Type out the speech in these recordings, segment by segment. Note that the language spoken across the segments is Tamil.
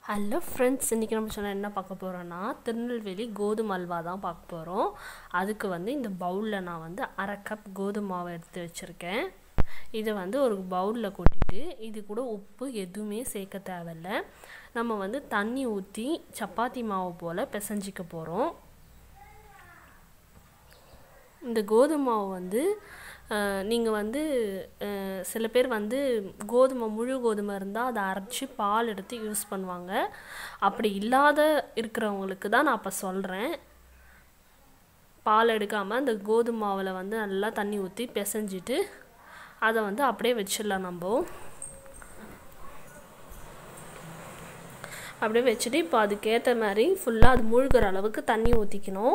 ஹலோ ஃப்ரெண்ட்ஸ் இன்றைக்கி நம்ம சொன்ன என்ன பார்க்க போகிறோன்னா திருநெல்வேலி கோதுமை அல்வா தான் பார்க்க போகிறோம் அதுக்கு வந்து இந்த பவுலில் நான் வந்து அரை கப் கோதுமை மாவு எடுத்து வச்சுருக்கேன் இதை வந்து ஒரு பவுலில் கொட்டிட்டு இது கூட உப்பு எதுவுமே சேர்க்க தேவையில்ல நம்ம வந்து தண்ணி ஊற்றி சப்பாத்தி மாவு போல் பிசைஞ்சிக்க போகிறோம் இந்த கோதுமை மாவு வந்து நீங்கள் வந்து சில பேர் வந்து கோதுமை முழு கோதுமை இருந்தால் அதை அரைச்சி பால் எடுத்து யூஸ் பண்ணுவாங்க அப்படி இல்லாத இருக்கிறவங்களுக்கு தான் நான் இப்போ சொல்கிறேன் பால் எடுக்காமல் அந்த கோதுமை மாவில் வந்து நல்லா தண்ணி ஊற்றி பிசைஞ்சிட்டு அதை வந்து அப்படியே வச்சிடலாம் நம்ம அப்படியே வச்சுட்டு இப்போ அதுக்கேற்ற மாதிரி ஃபுல்லாக அது முழுகிற அளவுக்கு தண்ணி ஊற்றிக்கணும்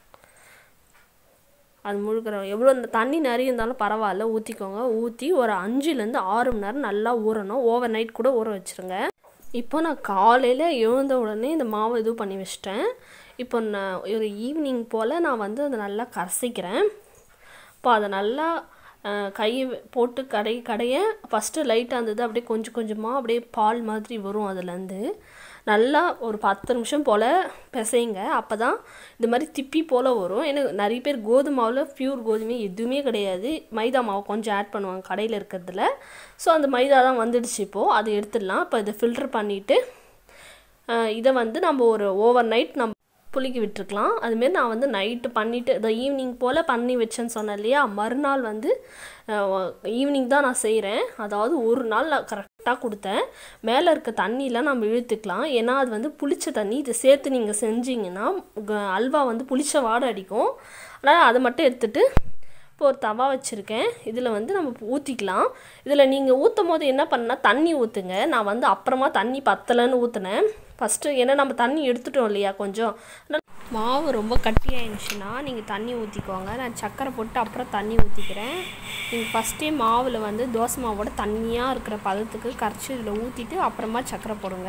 அது முழுகிற எவ்வளோ இந்த தண்ணி நிறைய இருந்தாலும் பரவாயில்ல ஊற்றிக்கோங்க ஊற்றி ஒரு அஞ்சுலேருந்து ஆறு மணி நேரம் நல்லா ஊறணும் ஓவர் நைட் கூட ஊற வச்சுருங்க இப்போ நான் காலையில் எழுந்த உடனே இந்த மாவை இது பண்ணி வச்சிட்டேன் இப்போ நான் ஒரு ஈவினிங் போல் நான் வந்து அதை நல்லா கரைசிக்கிறேன் இப்போ அதை நல்லா கையை போட்டு கடை கடைய ஃபஸ்ட்டு லைட்டாக இருந்தது அப்படியே கொஞ்சம் கொஞ்சமாக அப்படியே பால் மாதிரி வரும் அதுலேருந்து நல்லா ஒரு பத்து நிமிஷம் போல் பிசைங்க அப்போ தான் இந்த மாதிரி திப்பி போல் வரும் ஏன்னா நிறைய பேர் கோதுமை மாவில் ப்யூர் கோதுமை எதுவுமே கிடையாது மைதா மாவு கொஞ்சம் ஆட் பண்ணுவாங்க கடையில் இருக்கிறதுல ஸோ அந்த மைதா தான் வந்துடுச்சு இப்போது அதை எடுத்துடலாம் இப்போ இதை ஃபில்ட்ரு பண்ணிவிட்டு இதை வந்து நம்ம ஒரு ஓவர் நைட் நம்ம புளிக்க விட்டுருக்கலாம் அதுமாரி நான் வந்து நைட்டு பண்ணிவிட்டு இந்த ஈவினிங் போல் பண்ணி வச்சேன்னு சொன்னேன் இல்லையா மறுநாள் வந்து ஈவினிங் தான் நான் செய்கிறேன் அதாவது ஒரு நாள் நான் கரெக்டாக கொடுத்தேன் மேலே இருக்க தண்ணியெலாம் நம்ம இழுத்துக்கலாம் ஏன்னா அது வந்து புளிச்ச தண்ணி இதை சேர்த்து நீங்கள் செஞ்சீங்கன்னா அல்வா வந்து புளிச்ச வாடை அடிக்கும் அதனால் அதை மட்டும் எடுத்துகிட்டு இப்போ ஒரு தவா வச்சுருக்கேன் இதில் வந்து நம்ம ஊற்றிக்கலாம் இதில் நீங்கள் ஊற்றும் போது என்ன பண்ணால் தண்ணி ஊற்றுங்க நான் வந்து அப்புறமா தண்ணி பத்தலைன்னு ஊற்றுனேன் ஃபஸ்ட்டு ஏன்னா நம்ம தண்ணி எடுத்துட்டோம் இல்லையா கொஞ்சம் மாவு ரொம்ப கட்டியாயிருந்துச்சுன்னா நீங்கள் தண்ணி ஊற்றிக்கோங்க நான் சக்கரை போட்டு அப்புறம் தண்ணி ஊற்றிக்கிறேன் நீங்கள் ஃபஸ்ட்டே மாவில் வந்து தோசை மாவோட தண்ணியாக இருக்கிற பதத்துக்கு கரைச்சி இதில் ஊற்றிட்டு அப்புறமா சக்கரை போடுங்க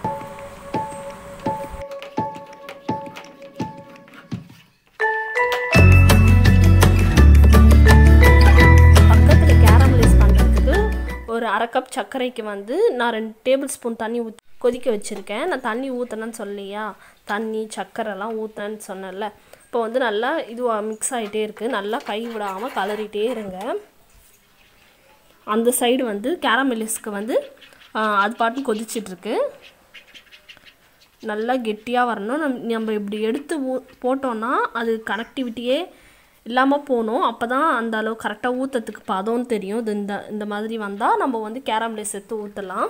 பக்கத்தில் கேரமலைஸ் பண்ணுறதுக்கு ஒரு அரை கப் சர்க்கரைக்கு வந்து நான் ரெண்டு டேபிள் ஸ்பூன் தண்ணி ஊற்றி கொதிக்க வச்சுருக்கேன் நான் தண்ணி ஊற்றினேன்னு சொல்லலையா தண்ணி சர்க்கரைலாம் ஊற்றினேன்னு சொன்னேன்ல இப்போ வந்து நல்லா இதுவாக மிக்ஸ் ஆகிட்டே இருக்குது நல்லா கை விடாமல் கலரிட்டே இருங்க அந்த சைடு வந்து கேரமெலிஸ்க்கு வந்து அது பாட்டு கொதிச்சிட்ருக்கு நல்லா கெட்டியாக வரணும் நம் நம்ம இப்படி எடுத்து ஊ போட்டோன்னா அது கனெக்டிவிட்டியே இல்லாமல் போகணும் அப்போ தான் அந்த அளவு கரெக்டாக ஊற்றத்துக்கு பதம்னு தெரியும் இது இந்த இந்த மாதிரி வந்தால் நம்ம வந்து கேரம்லேஸ் எடுத்து ஊற்றலாம்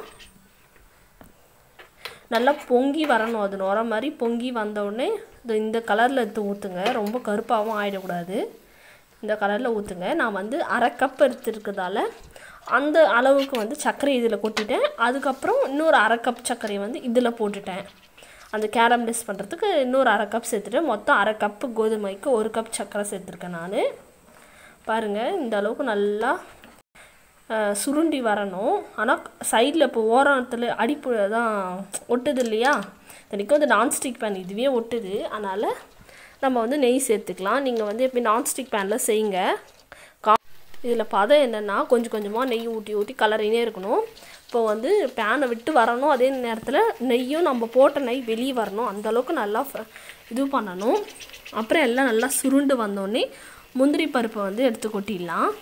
நல்லா பொங்கி வரணும் அது நுர மாதிரி பொங்கி வந்தோடனே இந்த இந்த கலரில் எடுத்து ஊற்றுங்க ரொம்ப கருப்பாகவும் ஆகிடக்கூடாது இந்த கலரில் ஊற்றுங்க நான் வந்து அரை கப் எடுத்துருக்கிறதால அந்த அளவுக்கு வந்து சர்க்கரை இதில் கொட்டிட்டேன் அதுக்கப்புறம் இன்னொரு அரை கப் சர்க்கரையை வந்து இதில் போட்டுட்டேன் அந்த கேரம்லைஸ் பண்ணுறதுக்கு இன்னொரு அரை கப் சேர்த்துட்டு மொத்தம் அரை கப்பு கோதுமைக்கு ஒரு கப் சர்க்கரை சேர்த்துருக்கேன் நான் பாருங்கள் இந்த அளவுக்கு நல்லா சுருண்டி வரணும் ஆனால் சைடில் இப்போ ஓரத்தில் அடிப்பு தான் ஒட்டுது இல்லையா இன்றைக்கும் வந்து நான்ஸ்டிக் பேன் இதுவே ஒட்டுது அதனால் நம்ம வந்து நெய் சேர்த்துக்கலாம் நீங்கள் வந்து எப்படி நான்ஸ்டிக் பேனில் செய்யுங்க கா இதில் பதம் என்னென்னா கொஞ்சம் கொஞ்சமாக நெய் ஊற்றி ஊற்றி கலரினே இருக்கணும் இப்போ வந்து பேனை விட்டு வரணும் அதே நேரத்தில் நெய்யும் நம்ம போட்ட நெய் வெளியே வரணும் அந்தளவுக்கு நல்லா இது பண்ணணும் அப்புறம் எல்லாம் நல்லா சுருண்டு வந்தோடனே முந்திரி பருப்பை வந்து எடுத்து கொட்டிடலாம்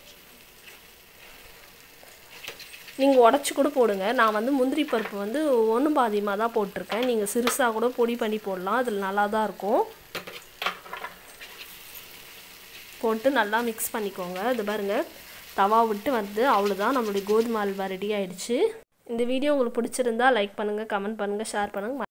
நீங்கள் உடச்சி கூட போடுங்க நான் வந்து முந்திரி பருப்பு வந்து ஒன்று பாதியமாக தான் போட்டிருக்கேன் நீங்கள் சிறுசாக கூட பொடி பண்ணி போடலாம் அதில் நல்லா தான் இருக்கும் போட்டு நல்லா மிக்ஸ் பண்ணிக்கோங்க இது பாருங்கள் தவா விட்டு வந்து அவ்வளோதான் நம்மளுடைய கோதுமை அல்வா ரெடி ஆயிடுச்சு இந்த வீடியோ உங்களுக்கு பிடிச்சிருந்தா லைக் பண்ணுங்கள் கமெண்ட் பண்ணுங்கள் ஷேர் பண்ணுங்கள்